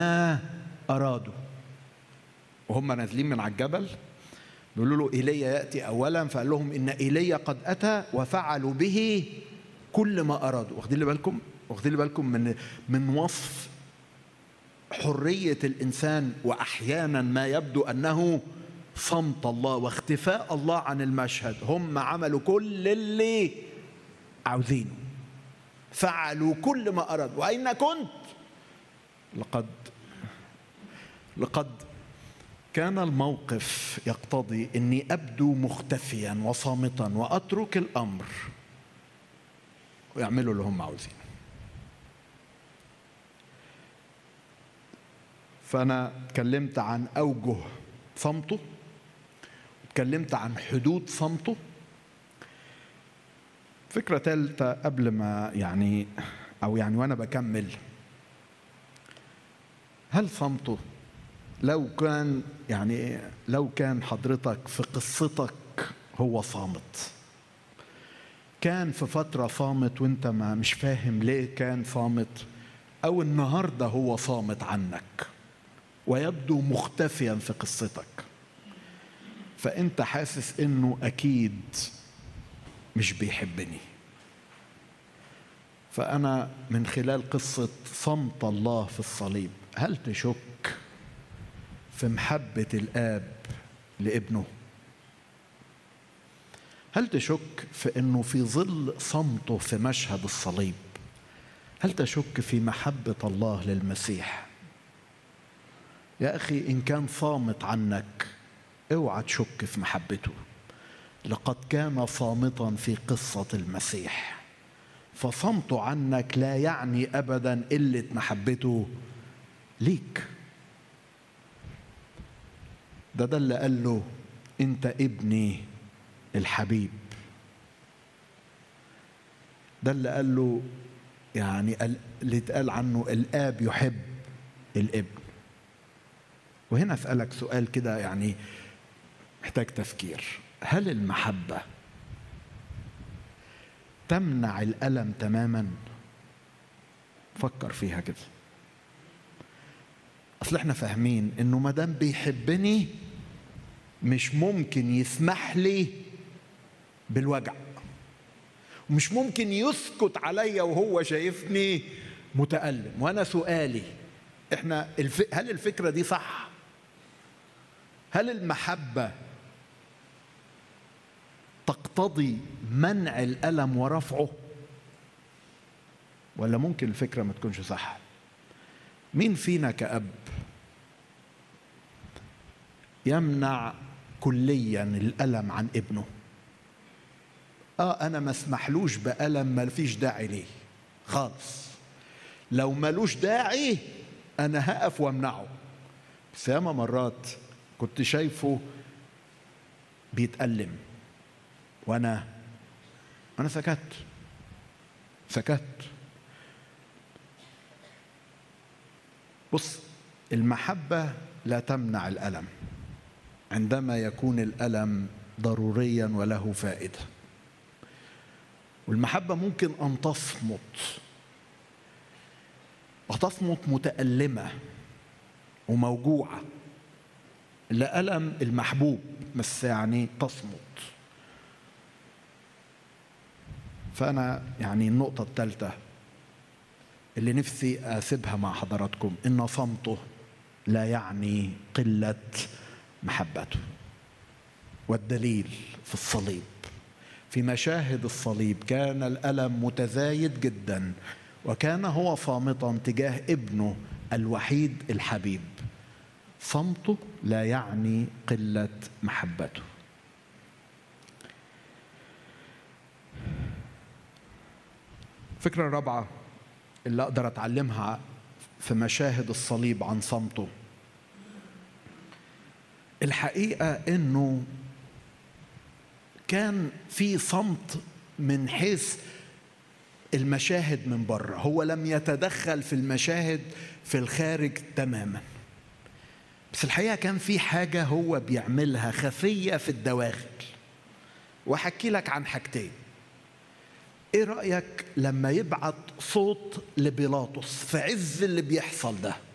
أرادوا وهم نازلين من على الجبل بيقولوا له ايليا ياتي اولا فقال لهم ان ايليا قد اتى وفعلوا به كل ما ارادوا واخدين لي بالكم واخدين لي بالكم من من وصف حريه الانسان واحيانا ما يبدو انه صمت الله واختفاء الله عن المشهد هم عملوا كل اللي عاوزينه فعلوا كل ما ارادوا واين كنت لقد لقد كان الموقف يقتضي اني ابدو مختفيا وصامتا واترك الامر ويعملوا اللي هم عاوزينه فانا اتكلمت عن اوجه صمته اتكلمت عن حدود صمته فكره ثالثه قبل ما يعني او يعني وانا بكمل هل صمته لو كان يعني لو كان حضرتك في قصتك هو صامت كان في فترة صامت وانت ما مش فاهم ليه كان صامت او النهاردة هو صامت عنك ويبدو مختفيا في قصتك فانت حاسس انه اكيد مش بيحبني فانا من خلال قصة صمت الله في الصليب هل تشك في محبة الآب لابنه هل تشك في أنه في ظل صمته في مشهد الصليب هل تشك في محبة الله للمسيح يا أخي إن كان صامت عنك اوعى تشك في محبته لقد كان صامتا في قصة المسيح فصمته عنك لا يعني أبدا قلة محبته ليك ده ده اللي قال له انت ابني الحبيب ده اللي قال له يعني اللي اتقال عنه الاب يحب الابن وهنا اسالك سؤال كده يعني محتاج تفكير هل المحبه تمنع الالم تماما فكر فيها كده اصل احنا فاهمين انه ما دام بيحبني مش ممكن يسمح لي بالوجع ومش ممكن يسكت عليا وهو شايفني متألم وانا سؤالي احنا الف... هل الفكرة دي صح هل المحبة تقتضي منع الألم ورفعه ولا ممكن الفكرة ما تكونش صح مين فينا كأب يمنع كليا الألم عن ابنه اه انا ما اسمحلوش بألم ما فيش داعي ليه خالص لو ملوش داعي انا هقف وامنعه بس ياما مرات كنت شايفه بيتألم وانا انا سكت سكت بص المحبة لا تمنع الألم عندما يكون الألم ضروريا وله فائدة والمحبة ممكن أن تصمت وتصمت متألمة وموجوعة لا ألم المحبوب بس يعني تصمت فأنا يعني النقطة الثالثة اللي نفسي اسيبها مع حضراتكم ان صمته لا يعني قله محبته والدليل في الصليب في مشاهد الصليب كان الالم متزايد جدا وكان هو صامتا تجاه ابنه الوحيد الحبيب صمته لا يعني قله محبته الفكره الرابعه اللي اقدر اتعلمها في مشاهد الصليب عن صمته الحقيقه انه كان في صمت من حيث المشاهد من بره هو لم يتدخل في المشاهد في الخارج تماما بس الحقيقه كان في حاجه هو بيعملها خفيه في الدواخل واحكي لك عن حاجتين ايه رايك لما يبعت صوت لبيلاطس في عز اللي بيحصل ده